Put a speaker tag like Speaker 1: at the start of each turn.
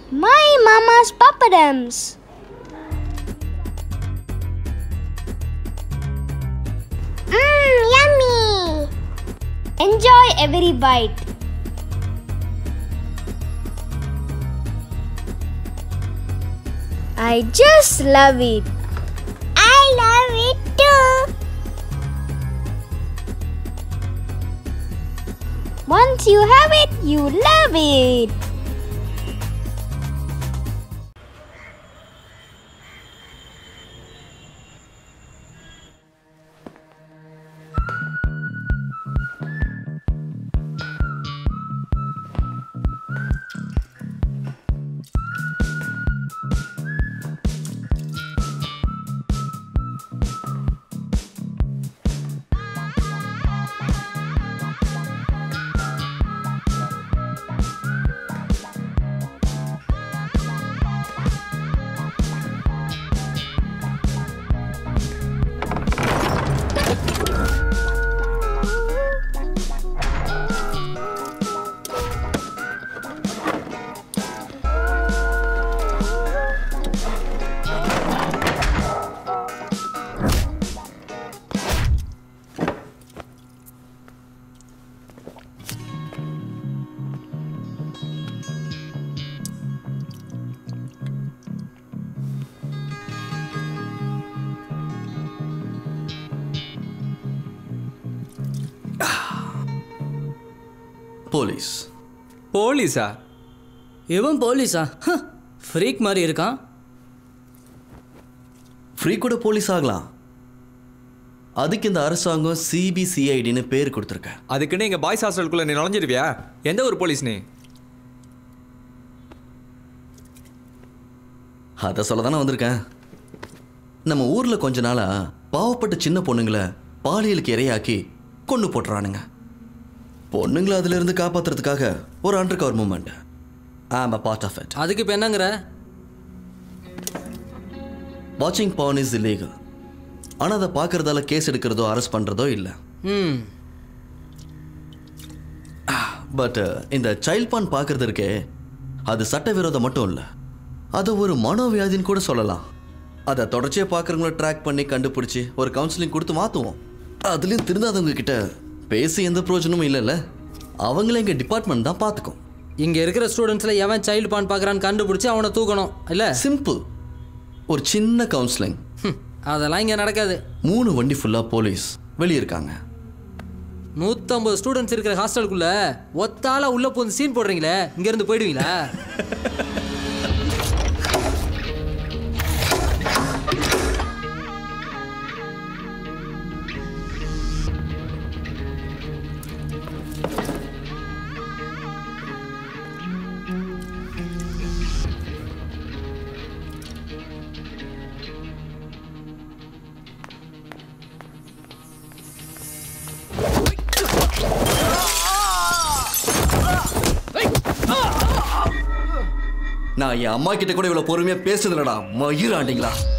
Speaker 1: My mama's papadums. Mmm, yummy. Enjoy every bite. I just love it. I love it too. Once you have it, you love it.
Speaker 2: Police
Speaker 3: போலீஸா
Speaker 4: இவன் போலீஸா freak மாதிரி இருக்கான்
Speaker 2: free கூட police ஆகலாம் அதுக்கு இந்த அரசாங்கம் சிபிசிஐடின்னு பேர் கொடுத்துருக்க
Speaker 3: அதுக்குன்னு எங்க பாய்ஸ் ஹாஸ்டலுக்குள்ள நீ நுழைஞ்சிருவியா எந்த ஒரு போலீஸ் நீ
Speaker 2: அதை சொல்ல தானே வந்திருக்கேன் நம்ம ஊரில் கொஞ்ச நாளா பாவப்பட்ட சின்ன பொண்ணுங்களை பாலியலுக்கு இரையாக்கி கொண்டு போட்டுறானுங்க பொண்ணுங்களை அதிலிருந்து காப்பாத்துறதுக்காக ஒரு அண்டர் கவர் மூமெண்ட் ஆம் அ பார்ட் ஆஃப் இட்
Speaker 4: அதுக்கு இப்போ என்னங்கிற
Speaker 2: வாட்சிங் பான் இஸ் இல்லீகல் ஆனால் அதை பார்க்கறதால கேஸ் எடுக்கிறதோ அரெஸ்ட் பண்ணுறதோ இல்லை
Speaker 4: ம்
Speaker 2: பட் இந்த சைல்ட் பான் பார்க்கறது இருக்கே அது சட்டவிரோதம் மட்டும் இல்லை அது ஒரு மனோவியாதின்னு கூட சொல்லலாம் அதை தொடர்ச்சியாக பார்க்குறவங்கள ட்ராக் பண்ணி கண்டுபிடிச்சி ஒரு கவுன்சிலிங் கொடுத்து மாற்றுவோம் அதுலேயும் திருந்தாதவங்க கிட்ட பேசி எந்த பிரயோஜனமும் இல்லைல்ல அவங்கள எங்கள் டிபார்ட்மெண்ட் தான் பார்த்துக்கும்
Speaker 4: இங்கே இருக்கிற ஸ்டூடெண்ட்ஸில் எவன் சைல்டு பான் பார்க்குறான்னு கண்டுபிடிச்சி அவனை தூக்கணும் இல்லை
Speaker 2: சிம்பிள் ஒரு சின்ன கவுன்சிலிங்
Speaker 4: அதெல்லாம் இங்கே நடக்காது
Speaker 2: மூணு வண்டி ஃபுல்லாக போலீஸ் வெளியே இருக்காங்க
Speaker 4: நூற்றம்பது ஸ்டூடெண்ட்ஸ் இருக்கிற ஹாஸ்டலுக்குள்ள ஒத்தால உள்ள போந்து சீன் போடுறீங்களே இங்கேருந்து போயிடுவீங்களா
Speaker 2: நான் என் அம்மா கிட்ட கூட இவ்வளோ பொறுமையாக பேசுனதுலடா மயிராண்டிங்களா